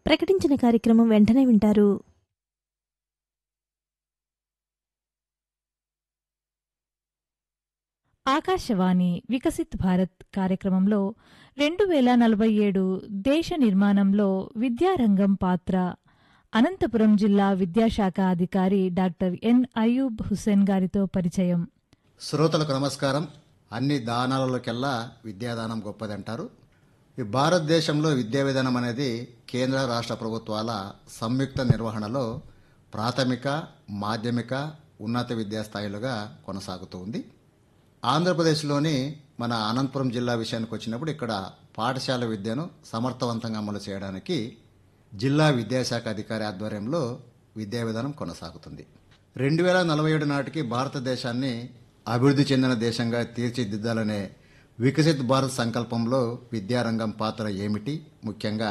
ప్రకటించిన కార్యక్రమం వెంటనే వింటారు ఆకాశవాణి వికసిత్ భారత్ కార్యక్రమంలో రెండు వేల నలభై ఏడు దేశ నిర్మాణంలో విద్యారంగం పాత్ర అనంతపురం జిల్లా విద్యాశాఖ అధికారి డాక్టర్ ఎన్ అయూబ్ హుస్సేన్ గారితో పరిచయం శ్రోతలకు నమస్కారం అన్ని దానాలలోకెల్లా విద్యాదానం గొప్పదంటారు ఈ భారతదేశంలో విద్యా విధానం అనేది కేంద్ర రాష్ట్ర ప్రభుత్వాల సంయుక్త నిర్వహణలో ప్రాథమిక మాధ్యమిక ఉన్నత విద్యా స్థాయిలుగా కొనసాగుతూ ఉంది ఆంధ్రప్రదేశ్లోని మన అనంతపురం జిల్లా విషయానికి వచ్చినప్పుడు ఇక్కడ పాఠశాల విద్యను సమర్థవంతంగా అమలు చేయడానికి జిల్లా విద్యాశాఖ అధికారి ఆధ్వర్యంలో విద్యా విధానం కొనసాగుతుంది రెండు వేల నలభై ఏడు నాటికి భారతదేశాన్ని అభివృద్ధి చెందిన దేశంగా తీర్చిదిద్దాలనే వికసిత్ భారత్ సంకల్పంలో విద్యారంగం పాత్ర ఏమిటి ముఖ్యంగా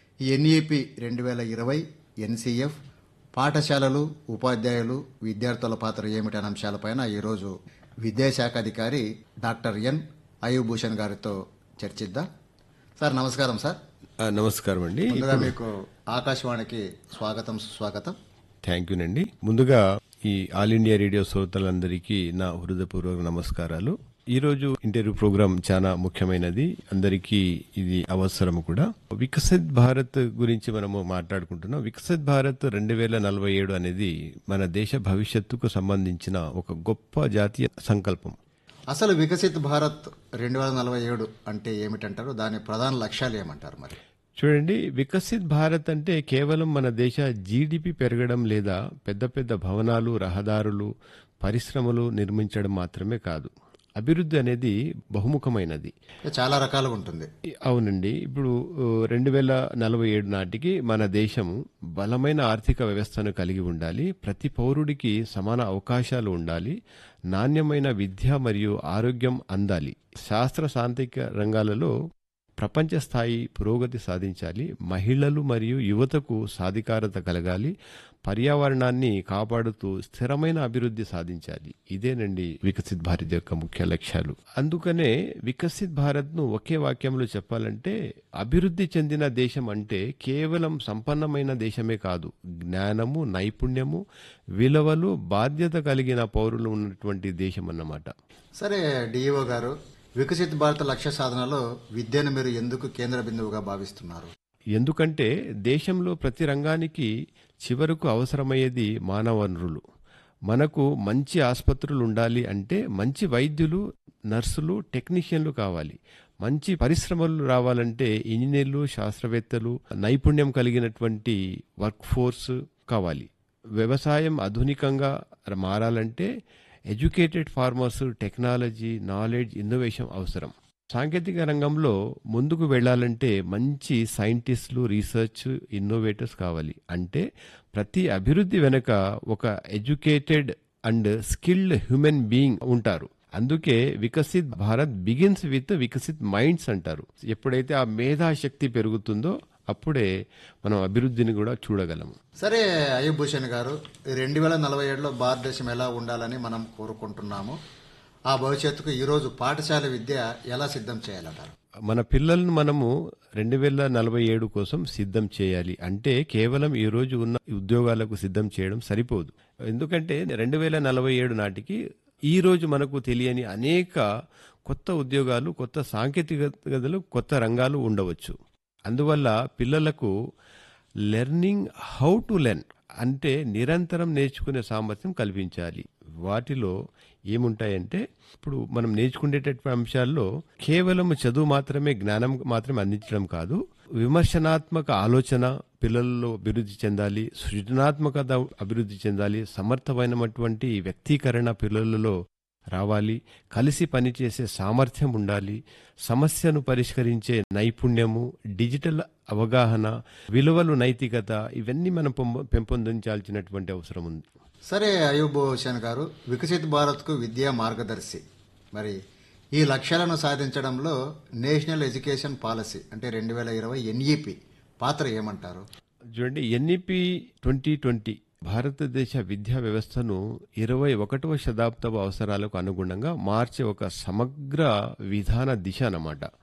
ఎన్ఈపి రెండు వేల ఇరవై ఎన్సీఎఫ్ పాఠశాలలు ఉపాధ్యాయులు విద్యార్థుల పాత్ర ఏమిటి అనే అంశాలపైన ఈరోజు విద్యాశాఖ అధికారి డాక్టర్ ఎన్ అయూభూషణ్ గారితో చర్చిద్దాం సార్ నమస్కారం సార్ ఆ, నమస్కారం అండి ముందుగా మీకు ఆకాశవాణికి స్వాగతం సుస్వాగతం థ్యాంక్ యూ నండి ముందుగా ఈ ఆల్ ఇండియా రేడియో శ్రోతలందరికీ నా హృదయపూర్వక నమస్కారాలు ఈ రోజు ఇంటర్వ్యూ ప్రోగ్రాం చాలా ముఖ్యమైనది అందరికీ ఇది అవసరం కూడా వికసిత్ భారత్ గురించి మనము మాట్లాడుకుంటున్నాం వికసిత్ భారత్ రెండు వేల నలభై ఏడు అనేది మన దేశ భవిష్యత్తుకు సంబంధించిన ఒక గొప్ప జాతీయ సంకల్పం అసలు వికసిత్ భారత్ రెండు వేల నలభై ఏడు అంటే ఏమిటంటారు దాని ప్రధాన లక్ష్యాలు ఏమంటారు మరి చూడండి వికసిత్ భారత్ అంటే కేవలం మన దేశ జీడిపి పెరగడం లేదా పెద్ద పెద్ద భవనాలు రహదారులు పరిశ్రమలు నిర్మించడం మాత్రమే కాదు అభివృద్ధి అనేది బహుముఖమైనది చాలా రకాలుగా ఉంటుంది అవునండి ఇప్పుడు రెండు వేల నలభై ఏడు నాటికి మన దేశము బలమైన ఆర్థిక వ్యవస్థను కలిగి ఉండాలి ప్రతి పౌరుడికి సమాన అవకాశాలు ఉండాలి నాణ్యమైన విద్య మరియు ఆరోగ్యం అందాలి శాస్త్ర సాంకేతిక రంగాలలో ప్రపంచ స్థాయి పురోగతి సాధించాలి మహిళలు మరియు యువతకు సాధికారత కలగాలి పర్యావరణాన్ని కాపాడుతూ స్థిరమైన అభివృద్ధి సాధించాలి ఇదేనండి వికసిత్ భారత్ యొక్క ముఖ్య లక్ష్యాలు అందుకనే వికసిత్ భారత్ ను ఒకే వాక్యంలో చెప్పాలంటే అభివృద్ధి చెందిన దేశం అంటే కేవలం సంపన్నమైన దేశమే కాదు జ్ఞానము నైపుణ్యము విలువలు బాధ్యత కలిగిన పౌరులు ఉన్నటువంటి దేశం అన్నమాట సరే డిఈఓ గారు వికసిత్ భారత్ లక్ష్య సాధనలో విద్యను మీరు ఎందుకు కేంద్ర బిందువుగా భావిస్తున్నారు ఎందుకంటే దేశంలో ప్రతి రంగానికి చివరకు అవసరమయ్యేది మానవ వనరులు మనకు మంచి ఆసుపత్రులు ఉండాలి అంటే మంచి వైద్యులు నర్సులు టెక్నీషియన్లు కావాలి మంచి పరిశ్రమలు రావాలంటే ఇంజనీర్లు శాస్త్రవేత్తలు నైపుణ్యం కలిగినటువంటి వర్క్ ఫోర్స్ కావాలి వ్యవసాయం ఆధునికంగా మారాలంటే educated farmers technology knowledge innovation అవసరం సాంకేతిక రంగంలో ముందుకు వెళ్ళాలంటే మంచి సైంటిస్టులు రీసెర్చ్ ఇన్నోవేటర్స్ కావాలి అంటే ప్రతి అభివృద్ధి వెనుక ఒక educated and skilled human being ఉంటారు అందుకే Viksit Bharat begins with Viksit minds అంటారు ఎప్పుడైతే ఆ మేధాశక్తి పెరుగుతుందో అప్పుడే మనం అభివృద్ధిని కూడా చూడగలము సరే అయ్యబ్ భూషణ్ గారు రెండు వేల నలభై ఏడులో భారతదేశం ఎలా ఉండాలని మనం కోరుకుంటున్నాము ఆ భవిష్యత్తుకు ఈరోజు పాఠశాల విద్య ఎలా సిద్ధం చేయాలంటారు మన పిల్లలను మనము రెండు వేల నలభై ఏడు కోసం సిద్ధం చేయాలి అంటే కేవలం ఈ రోజు ఉన్న ఉద్యోగాలకు సిద్ధం చేయడం సరిపోదు ఎందుకంటే రెండు వేల నలభై ఏడు నాటికి ఈ రోజు మనకు తెలియని అనేక కొత్త ఉద్యోగాలు కొత్త సాంకేతికతలు కొత్త రంగాలు ఉండవచ్చు అందువల్ల పిల్లలకు లెర్నింగ్ హౌ టు లెర్న్ అంటే నిరంతరం నేర్చుకునే సామర్థ్యం కల్పించాలి వాటిలో ఏముంటాయంటే ఇప్పుడు మనం నేర్చుకునేటటువంటి అంశాల్లో కేవలం చదువు మాత్రమే జ్ఞానం మాత్రమే అందించడం కాదు విమర్శనాత్మక ఆలోచన పిల్లల్లో అభివృద్ధి చెందాలి సృజనాత్మకత అభివృద్ధి చెందాలి సమర్థమైనటువంటి వ్యక్తీకరణ పిల్లలలో రావాలి కలిసి పనిచేసే సామర్థ్యం ఉండాలి సమస్యను పరిష్కరించే నైపుణ్యము డిజిటల్ అవగాహన విలువలు నైతికత ఇవన్నీ మనం పెంపొ- పెంపొందించాల్సినటువంటి అవసరం ఉంది సరే అయ్యూబ్ హుసేన్ గారు వికసిత్ భారత్కు విద్యా మార్గదర్శి మరి ఈ లక్ష్యాలను సాధించడంలో నేషనల్ ఎడ్యుకేషన్ పాలసీ అంటే రెండు వేల ఇరవై ఎన్ఈపి పాత్ర ఏమంటారు చూడండి ఎన్ఈపి ట్వంటీ ట్వంటీ భారతదేశ విద్యా వ్యవస్థను ఇరవై ఒకటవ శతాబ్దపు అవసరాలకు అనుగుణంగా మార్చే ఒక సమగ్ర విధాన దిశ అన్నమాట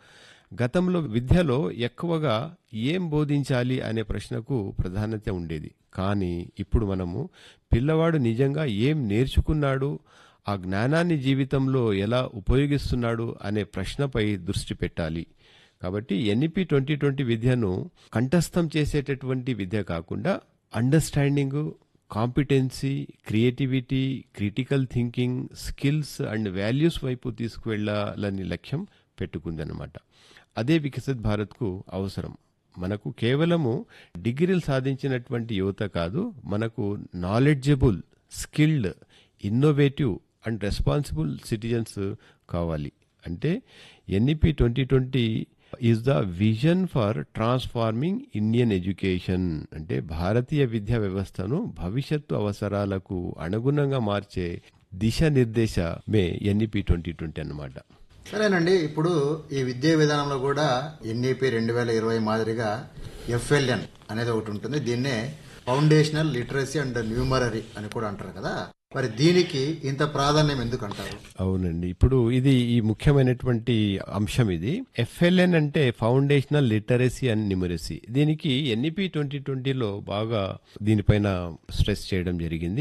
గతంలో విద్యలో ఎక్కువగా ఏం బోధించాలి అనే ప్రశ్నకు ప్రాధాన్యత ఉండేది కానీ ఇప్పుడు మనము పిల్లవాడు నిజంగా ఏం నేర్చుకున్నాడు ఆ జ్ఞానాన్ని జీవితంలో ఎలా ఉపయోగిస్తున్నాడు అనే ప్రశ్నపై దృష్టి పెట్టాలి కాబట్టి ఎన్ఈపి ట్వంటీ ట్వంటీ విద్యను కంఠస్థం చేసేటటువంటి విద్య కాకుండా understanding competency creativity critical thinking skills and values వైపు తీసుకువెళ్ళాలని లక్ష్యం పెట్టుకుందన్నమాట అదే వికసిత్ భారత్కు అవసరం మనకు కేవలము డిగ్రీలు సాధించినటువంటి యువత కాదు మనకు knowledgeable skilled innovative and responsible citizens కావాలి అంటే NEP twenty twenty is the vision for transforming Indian education అంటే భారతీయ విద్యా వ్యవస్థను భవిష్యత్తు అవసరాలకు అనుగుణంగా మార్చే దిశానిర్దేశమే ఎన్ఈపి ట్వంటీ ట్వంటీ అన్నమాట సరేనండి ఇప్పుడు ఈ విద్యా విధానంలో కూడా ఎన్ఈపి రెండు వేల ఇరవై మాదిరిగా ఎఫ్ఎల్ఎన్ అనేది ఒకటి ఉంటుంది దీన్నే ఫౌండేషనల్ లిటరసీ అండ్ న్యూమరరీ అని కూడా అంటారు కదా మరి దీనికి ఇంత ప్రాధాన్యం ఎందుకు అంటారు అవునండి ఇప్పుడు ఇది ఈ ముఖ్యమైనటువంటి అంశం ఇది ఎఫ్ఎల్ఎన్ అంటే ఫౌండేషనల్ లిటరసీ అండ్ న్యూమరసీ దీనికి ఎన్ఈపి ట్వంటీ ట్వంటీలో బాగా దీనిపైన స్ట్రెస్ చేయడం జరిగింది